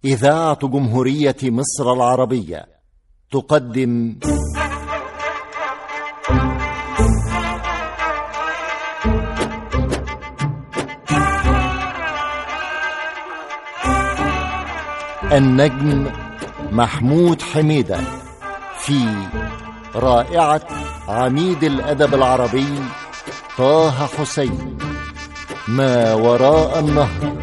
إذاعة جمهورية مصر العربية تقدم النجم محمود حميدة في رائعة عميد الأدب العربي طه حسين ما وراء النهر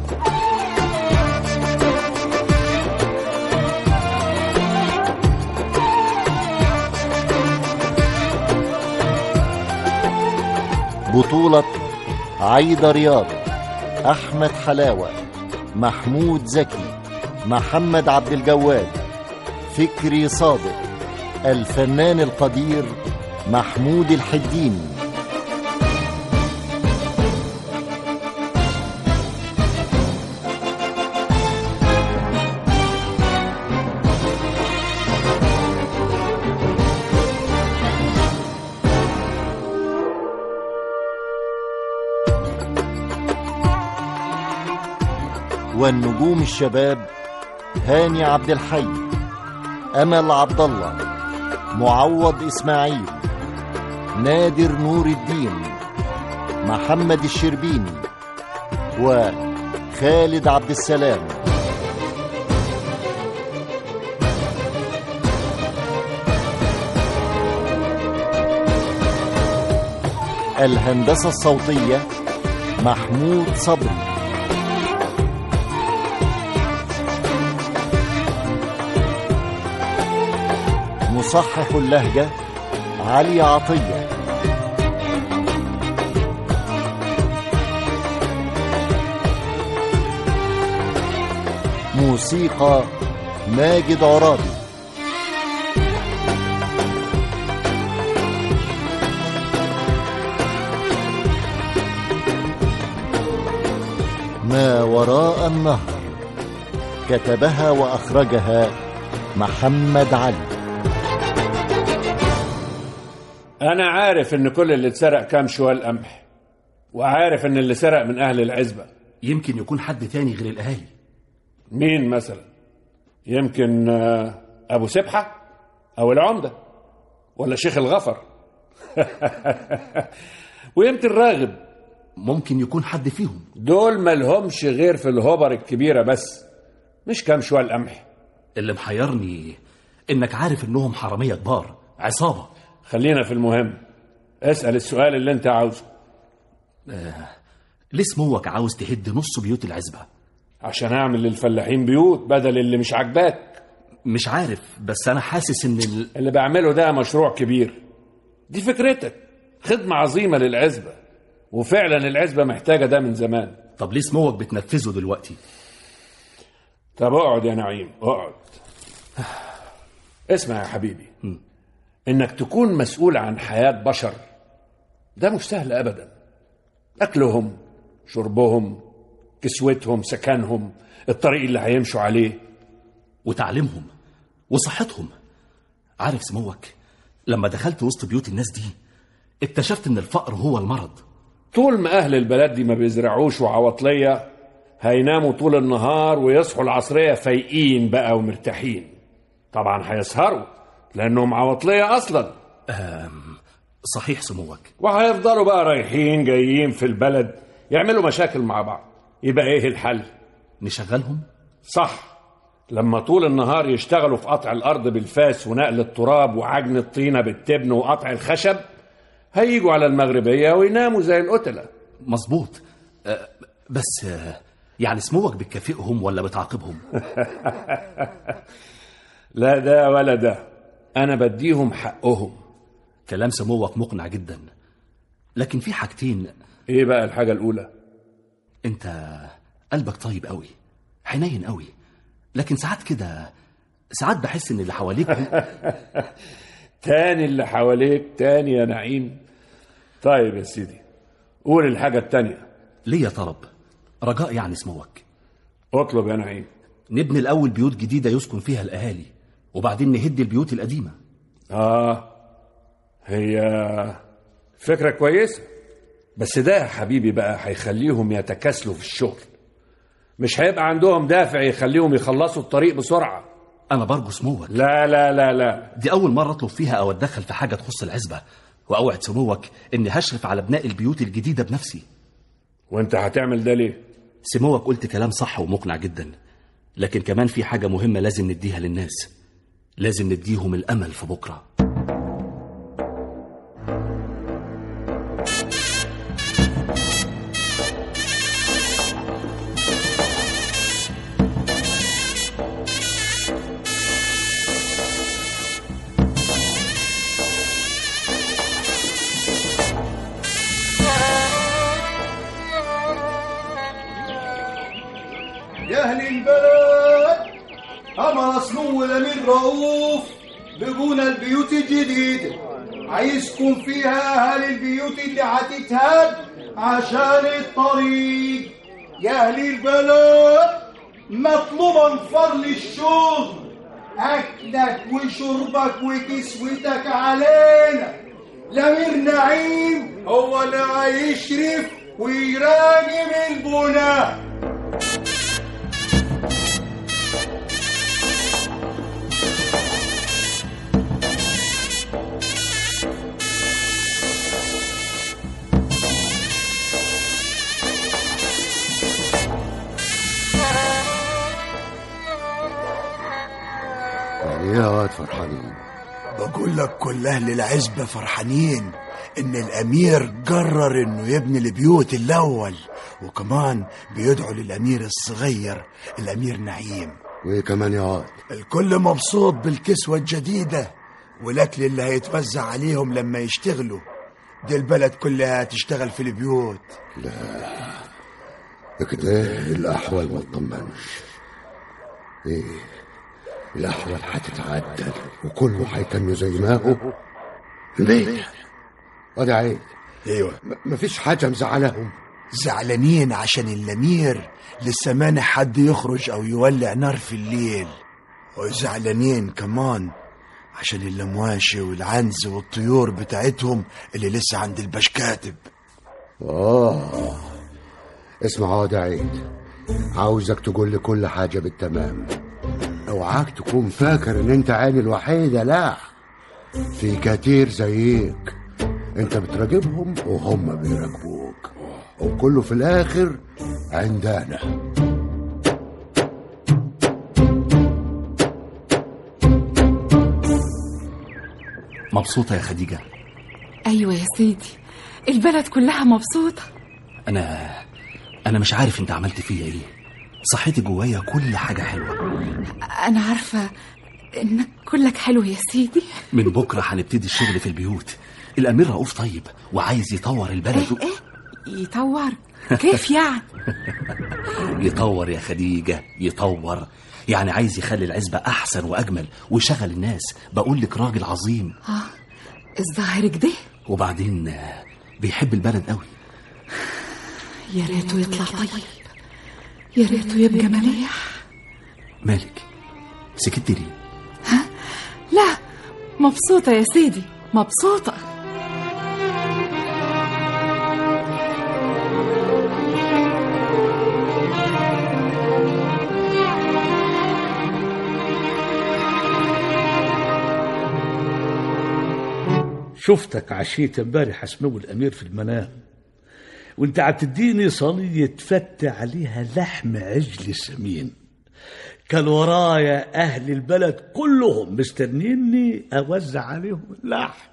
بطولة عايدة رياض أحمد حلاوة محمود زكي محمد عبد الجواد فكري صادق الفنان القدير محمود الحديني والنجوم الشباب هاني عبد الحي امل عبد الله معوض اسماعيل نادر نور الدين محمد الشربيني وخالد عبد السلام الهندسه الصوتيه محمود صبري مصحح اللهجة علي عطية موسيقى ماجد عرابي ما وراء النهر كتبها وأخرجها محمد علي أنا عارف إن كل اللي اتسرق كام شوال قمح وعارف إن اللي سرق من أهل العزبة يمكن يكون حد تاني غير الأهالي مين مثلا؟ يمكن آه، أبو سبحة أو العمدة ولا شيخ الغفر ويمكن راغب ممكن يكون حد فيهم دول ملهمش غير في الهبر الكبيرة بس مش كام شوال قمح اللي محيرني إنك عارف إنهم حرامية كبار عصابة خلينا في المهم اسأل السؤال اللي انت عاوزه ليه سموك عاوز تهد نص بيوت العزبة عشان اعمل للفلاحين بيوت بدل اللي مش عاجباك مش عارف بس أنا حاسس إن ال... اللي بعمله ده مشروع كبير دي فكرتك خدمة عظيمة للعزبة وفعلا العزبة محتاجة ده من زمان طب ليه سموك بتنفذه دلوقتي طب اقعد يا نعيم اقعد اسمع يا حبيبي انك تكون مسؤول عن حياة بشر ده مش سهل ابدا اكلهم شربهم كسوتهم سكنهم الطريق اللي هيمشوا عليه وتعليمهم وصحتهم عارف سموك لما دخلت وسط بيوت الناس دي اكتشفت إن الفقر هو المرض طول ما اهل البلد دي ما بيزرعوش وعواطلية هيناموا طول النهار ويصحوا العصرية فايقين بقى ومرتاحين طبعا هيسهروا لانهم عواطلية اصلا صحيح سموك وهيفضلوا بقى رايحين جايين في البلد يعملوا مشاكل مع بعض يبقى ايه الحل نشغلهم صح لما طول النهار يشتغلوا في قطع الارض بالفاس ونقل التراب وعجن الطينه بالتبن وقطع الخشب هيجوا على المغربيه ويناموا زي القتله مظبوط أه، بس أه، يعني سموك بتكافئهم ولا بتعاقبهم لا ده ولا ده انا بديهم حقهم كلام سموك مقنع جدا لكن في حاجتين ايه بقى الحاجه الاولى انت قلبك طيب قوي حنين قوي لكن ساعات كده ساعات بحس ان اللي حواليك تاني اللي حواليك تاني يا نعيم طيب يا سيدي قول الحاجه التانيه ليا طلب رجاء يعني سموك اطلب يا نعيم نبني الاول بيوت جديده يسكن فيها الاهالي وبعدين نهد البيوت القديمه اه هي فكرة كويسة بس ده يا حبيبي بقى هيخليهم يتكاسلوا في الشغل مش هيبقى عندهم دافع يخليهم يخلصوا الطريق بسرعة انا برجو سموك لا لا لا لا دي اول مره اطلب فيها او اتدخل في حاجه تخص العزبه واوعد سموك اني هشرف على بناء البيوت الجديده بنفسي وانت هتعمل ده ليه سموك قلت كلام صح ومقنع جدا لكن كمان في حاجه مهمه لازم نديها للناس لازم نديهم الامل في بكره يا أهل البلد أمر سمو الأمير رؤوف ببنى البيوت الجديدة عايزكم فيها أهل البيوت اللي هتتهد عشان الطريق يا أهل البلد مطلوبا فرل الشغل أكلك وشربك وكسوتك علينا الأمير نعيم هو اللي هيشرف ويراقب البنى يعني ايه يا واد فرحانين بقول لك كل أهل العزبة فرحانين إن الأمير قرر إنه يبني البيوت الأول وكمان بيدعو للأمير الصغير الأمير نعيم وايه كمان يا واد الكل مبسوط بالكسوة الجديدة والأكل اللي هيتوزع عليهم لما يشتغلوا دي البلد كلها تشتغل في البيوت لكن ايه الاحوال ما تطمنش ايه الاحوال هتتعدل وكله هيتم زي ما هو ليه وادي عيد أيوة م- مفيش حاجه مزعلهم زعلانين عشان الأمير لسه مانع حد يخرج أو يولع نار في الليل وزعلانين كمان عشان الأمواشي والعنز والطيور بتاعتهم اللي لسه عند البشكاتب اه اسمع يا واد عيد عاوزك تقول لي كل حاجه بالتمام اوعاك تكون فاكر ان انت عيني الوحيده لا في كتير زيك انت بتراقبهم وهم بيراقبوك وكله في الاخر عندنا مبسوطه يا خديجه أيوة يا سيدي البلد كلها مبسوطة انا انا مش عارف انت عملت فيا ايه صحتي جوايا كل حاجه حلوه أنا عارفة إنك كلك حلو يا سيدي من بكره هنبتدي الشغل في البيوت الامير رؤوف طيب وعايز يطور البلد و... إيه يطور كيف يعني يطور يا خديجه يطور يعني عايز يخلي العزبه احسن واجمل ويشغل الناس بقول لك راجل عظيم آه الظاهر كده وبعدين آه، بيحب البلد قوي يا ريته يطلع طيب يا ريته يبقى مليح مالك سكت ليه لا مبسوطة يا سيدي مبسوطة شفتك عشيت امبارح سمو الامير في المنام وانت هتديني صينية فتة عليها لحم عجل سمين كان ورايا اهل البلد كلهم مستنيني اوزع عليهم اللحم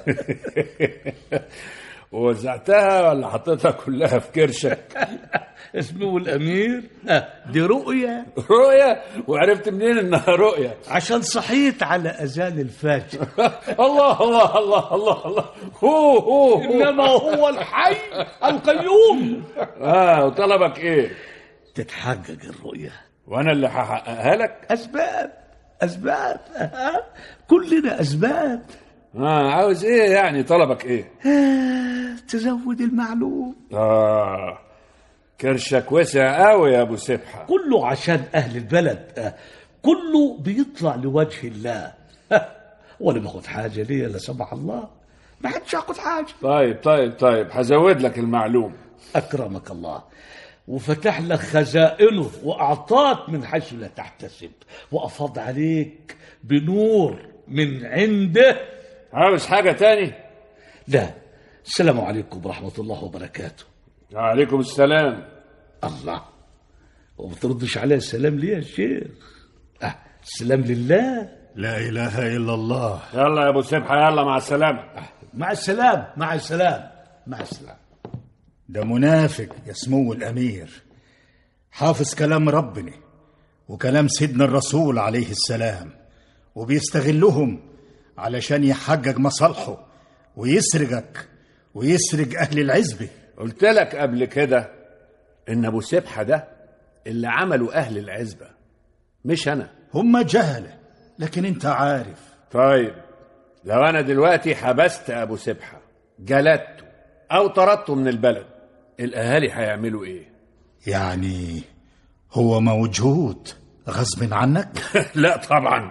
ووزعتها ولا حطيتها كلها في كرشك اسمه الامير آه دي رؤية رؤية وعرفت منين انها رؤية عشان صحيت على اذان الفجر الله الله الله الله الله هو هو, هو. انما هو الحي القيوم اه وطلبك ايه تتحقق الرؤيه وانا اللي هحققها لك اسباب اسباب آه. كلنا اسباب اه عاوز ايه يعني طلبك ايه آه. تزود المعلوم اه كرشك وسع قوي يا ابو سبحه كله عشان اهل البلد آه. كله بيطلع لوجه الله آه. وانا باخد حاجه ليه لا سمح الله ما حدش ياخد حاجه طيب طيب طيب هزود لك المعلوم اكرمك الله وفتح لك خزائنه وأعطاك من حيث لا تحتسب وأفاض عليك بنور من عنده عاوز حاجة تاني لا السلام عليكم ورحمة الله وبركاته وعليكم السلام الله وما تردش عليه السلام ليه يا شيخ أه السلام لله لا إله إلا الله يلا يا ابو سبحة يلا مع السلامة مع السلام مع السلام مع السلام ده منافق يا سمو الأمير حافظ كلام ربنا وكلام سيدنا الرسول عليه السلام وبيستغلهم علشان يحقق مصالحه ويسرقك ويسرق أهل العزبة قلت لك قبل كده ان ابو سبحة ده اللي عمله اهل العزبة مش انا هم جهلة لكن انت عارف طيب لو انا دلوقتي حبست ابو سبحة جلدته او طردته من البلد الاهالي هيعملوا ايه يعني هو موجود غصب عنك لا طبعا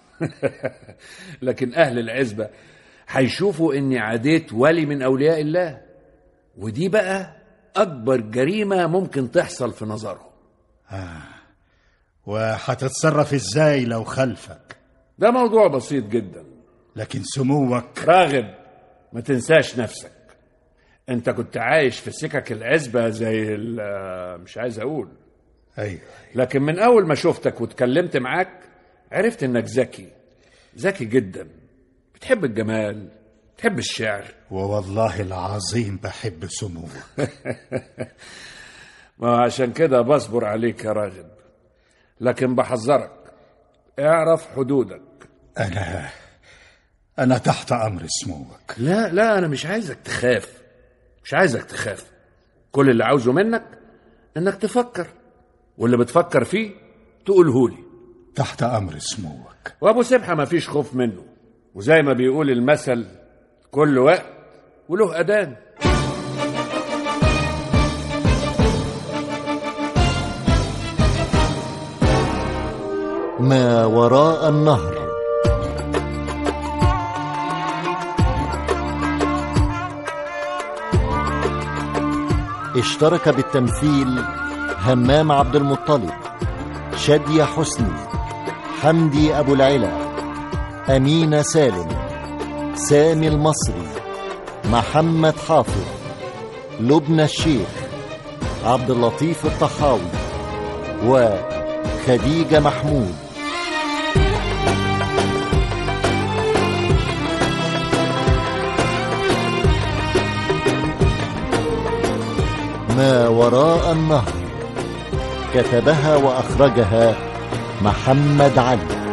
لكن اهل العزبة هيشوفوا اني عاديت ولي من اولياء الله ودي بقى اكبر جريمة ممكن تحصل في نظرهم وهتتصرف ازاي لو خلفك ده موضوع بسيط جدا لكن سموك راغب ما تنساش نفسك انت كنت عايش في سكك العزبة زي ال- مش عايز اقول ايوه لكن من اول ما شفتك واتكلمت معاك عرفت انك ذكي ذكي جدا بتحب الجمال بتحب الشعر ووالله العظيم بحب سموك ما عشان كده بصبر عليك يا راغب لكن بحذرك اعرف حدودك انا انا تحت امر سموك لا لا انا مش عايزك تخاف مش عايزك تخاف كل اللي عاوزه منك انك تفكر واللي بتفكر فيه تقوله لي تحت امر سموك وابو سبحه ما فيش خوف منه وزي ما بيقول المثل كل وقت وله اذان ما وراء النهر اشترك بالتمثيل همام عبد المطلب شادية حسني حمدي أبو العلا أمينة سالم سامي المصري محمد حافظ لبنى الشيخ عبد اللطيف الطحاوي وخديجة محمود ما وراء النهر كتبها وأخرجها محمد علي